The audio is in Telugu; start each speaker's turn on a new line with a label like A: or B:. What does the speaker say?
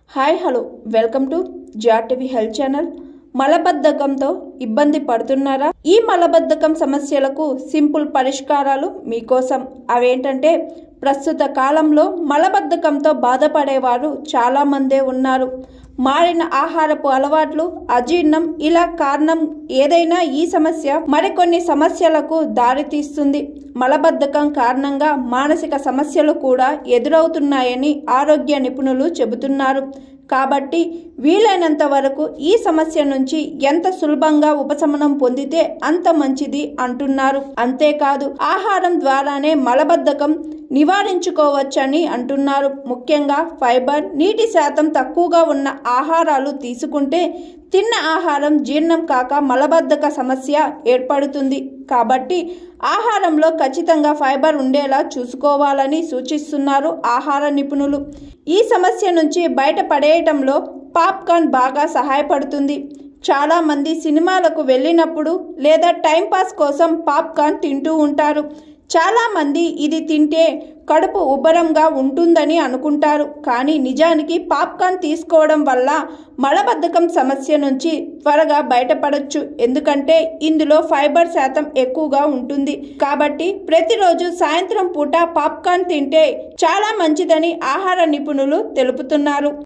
A: హాయ్ హలో వెల్కమ్ టు జాటివి హెల్త్ ఛానల్ మలబద్ధకంతో ఇబ్బంది పడుతున్నారా ఈ మలబద్ధకం సమస్యలకు సింపుల్ పరిష్కారాలు మీకోసం అవేంటంటే ప్రస్తుత కాలంలో మలబద్ధకంతో బాధపడేవారు చాలామందే ఉన్నారు మారిన ఆహారపు అలవాట్లు అజీర్ణం ఇలా కారణం ఏదైనా ఈ సమస్య మరికొన్ని సమస్యలకు దారితీస్తుంది మలబద్ధకం కారణంగా మానసిక సమస్యలు కూడా ఎదురవుతున్నాయని ఆరోగ్య నిపుణులు చెబుతున్నారు కాబట్టి వీలైనంత వరకు ఈ సమస్య నుంచి ఎంత సులభంగా ఉపశమనం పొందితే అంత మంచిది అంటున్నారు అంతేకాదు ఆహారం ద్వారానే మలబద్ధకం నివారించుకోవచ్చని అంటున్నారు ముఖ్యంగా ఫైబర్ నీటి శాతం తక్కువగా ఉన్న ఆహారాలు తీసుకుంటే తిన్న ఆహారం జీర్ణం కాక మలబద్ధక సమస్య ఏర్పడుతుంది కాబట్టి ఆహారంలో ఖచ్చితంగా ఫైబర్ ఉండేలా చూసుకోవాలని సూచిస్తున్నారు ఆహార నిపుణులు ఈ సమస్య నుంచి బయటపడేయటంలో పాప్కార్న్ బాగా సహాయపడుతుంది చాలామంది సినిమాలకు వెళ్ళినప్పుడు లేదా టైంపాస్ కోసం పాప్కార్న్ తింటూ ఉంటారు చాలామంది ఇది తింటే కడుపు ఉబ్బరంగా ఉంటుందని అనుకుంటారు కానీ నిజానికి పాప్కార్న్ తీసుకోవడం వల్ల మలబద్ధకం సమస్య నుంచి త్వరగా బయటపడొచ్చు ఎందుకంటే ఇందులో ఫైబర్ శాతం ఎక్కువగా ఉంటుంది కాబట్టి ప్రతిరోజు సాయంత్రం పూట పాప్కార్న్ తింటే చాలా మంచిదని ఆహార నిపుణులు తెలుపుతున్నారు